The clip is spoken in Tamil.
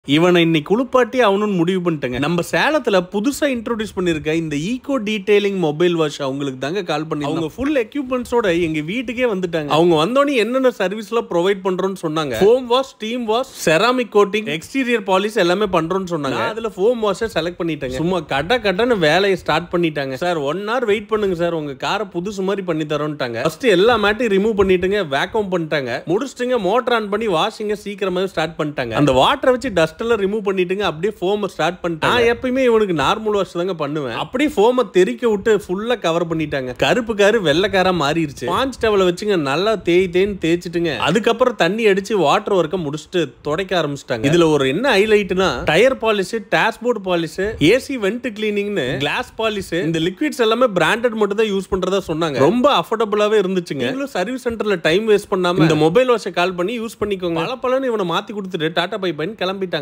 இவனை இன்னைக்கு குளிப்பாட்டி அவனும் முடிவு பண்ணிட்டேங்க நம்ம சேலத்துல புதுசா இன்ட்ரோடியூஸ் பண்ணிருக்க இந்த ஈகோ டீடைலிங் மொபைல் வாஷ் அவங்களுக்கு தாங்க கால் பண்ணி அவங்க ஃபுல் எக்யூப்மெண்ட்ஸோட எங்க வீட்டுக்கே வந்துட்டாங்க அவங்க வந்தோடனே என்னென்ன சர்வீஸ்லாம் ப்ரொவைட் பண்றோம்னு சொன்னாங்க foam wash steam wash ceramic coating exterior polish எல்லாமே பண்றோம்னு சொன்னாங்க அதுல ஃபோம் வாஷை செலக்ட் பண்ணிட்டாங்க சும்மா கட்ட கட்டன்னு வேலையை ஸ்டார்ட் பண்ணிட்டாங்க சார் ஒன் ஹவர் வெயிட் பண்ணுங்க சார் உங்க காரை புதுசு மாதிரி பண்ணி தரோம்ட்டாங்க ஃபர்ஸ்ட் எல்லா மேட்டையும் ரிமூவ் பண்ணிட்டுங்க வேக்கம் பண்ணிட்டாங்க முடிச்சிட்டுங்க மோட்டர் ஆன் பண்ணி வாஷிங்க சீக்கிரமாவே ஸ்டார்ட் பண்ணிட்டாங்க அந்த வாட்டரை வச்சு டஸ்ட் எல்லாம் ரிமூவ் பண்ணிட்டுங்க அப்படியே ஃபோமை ஸ்டார்ட் பண்ணிட்டாங்க நான் எப்பயுமே இவனுக்கு நார்மல் வாஷ் தாங்க பண்ணுவேன் அப்படியே ஃபோமை தெறிக்க விட்டு ஃபுல்லா கவர் பண்ணிட்டாங்க கருப்பு காரு வெள்ளைக்காரா மாறிடுச்சு பாஞ்ச் டவலை வச்சுங்க நல்லா தேய் தேய்ன்னு தேய்ச்சிட்டுங்க அதுக்கப்புறம் தண்ணி அடிச்சு வாட்டர் ஒர்க்கை முடிச்சுட்டு துடைக்க ஆரம்பிச்சிட்டாங்க இதுல ஒரு என்ன ஹைலைட்னா tyre polish dashboard polish AC vent கிளீனிங்னு கிளாஸ் பாலிஷ் இந்த லிக்விட்ஸ் எல்லாமே பிராண்டட் மட்டும் தான் யூஸ் பண்றதா சொன்னாங்க ரொம்ப அஃபோர்டபுளாவே இருந்துச்சுங்க நீங்களும் சர்வீஸ் சென்டர்ல டைம் வேஸ்ட் பண்ணாம இந்த மொபைல் வாஷை கால் பண்ணி யூஸ் பண்ணிக்கோங்க பல பலன்னு இவனை மாத்தி கொடுத்துட்டு டாடா பை பண்ணி கிளம்பிட்டாங்க